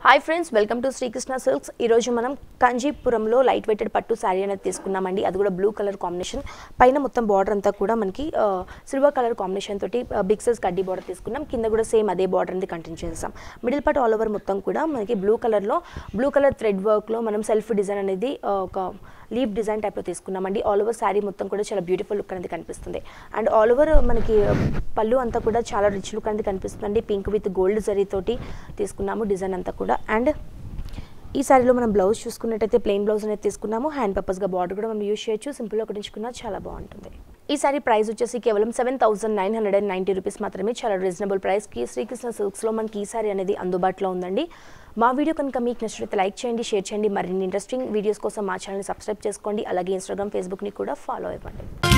hi friends welcome to Srikrishna silks ఈరోజు మనం కంజీపురంలో light weighted పట్టు శారీ అనేది తీసుకున్నామండి అది కూడా బ్లూ కలర్ కాంబినేషన్ పైన మొత్తం బార్డర్ అంతా కూడా మనకి సిల్వర్ కలర్ కాంబినేషన్ తోటి బిగ్ సైజ్ కడ్డీ బార్డర్ తీసుకున్నాం కింద కూడా సేమ్ అదే బార్డర్ అనేది కంటిన్యూ చేసాం మిడిల్ పార్ట్ ఆల్ ఓవర్ మొత్తం కూడా మనకి బ్లూ కలర్లో బ్లూ కలర్ థ్రెడ్ వర్క్లో మనం సెల్ఫ్ డిజైన్ అనేది ఆ, ఒక లీవ్ డిజైన్ టైప్లో తీసుకున్నామండి ఆల్ ఓవర్ శారీ మొత్తం కూడా చాలా బ్యూటిఫుల్ లుక్ అనేది కనిపిస్తుంది అండ్ ఆల్ ఓవర్ మనకి పళ్ళు అంతా కూడా చాలా రిచ్ లుక్ అనేది కనిపిస్తుంది పింక్ విత్ గోల్డ్ జరీ తోటి తీసుకున్నాము డిజైన్ అంతా కూడా అండ్ ఈ శారీలో మనం బ్లౌజ్ చూసుకున్నట్టయితే ప్లెయిన్ బ్లౌజ్ అనేది తీసుకున్నాము హ్యాండ్ పర్పస్గా బార్డర్ కూడా మనం యూస్ చేయొచ్చు సింపుల్గా ఒకటించుకున్నా చాలా బాగుంటుంది ఈ సారీ ప్రైస్ వచ్చేసి కేవలం seven thousand nine hundred and ninety rupees మాత్రమే చాలా రీజనబుల్ ప్రైస్కి శ్రీకృష్ణ సిల్క్స్లో మనకి ఈ సారీ అనేది అందుబాటులో ఉందండి మా వీడియో కనుక మీకు నచ్చినట్లయితే లైక్ చేయండి షేర్ చేయండి మరిన్ని ఇంట్రెస్టింగ్ వీడియోస్ కోసం మా ఛానల్ని సబ్స్క్రైబ్ చేసుకోండి అలాగే ఇన్స్టాగ్రామ్ ఫేస్బుక్ని కూడా ఫాలో అవ్వండి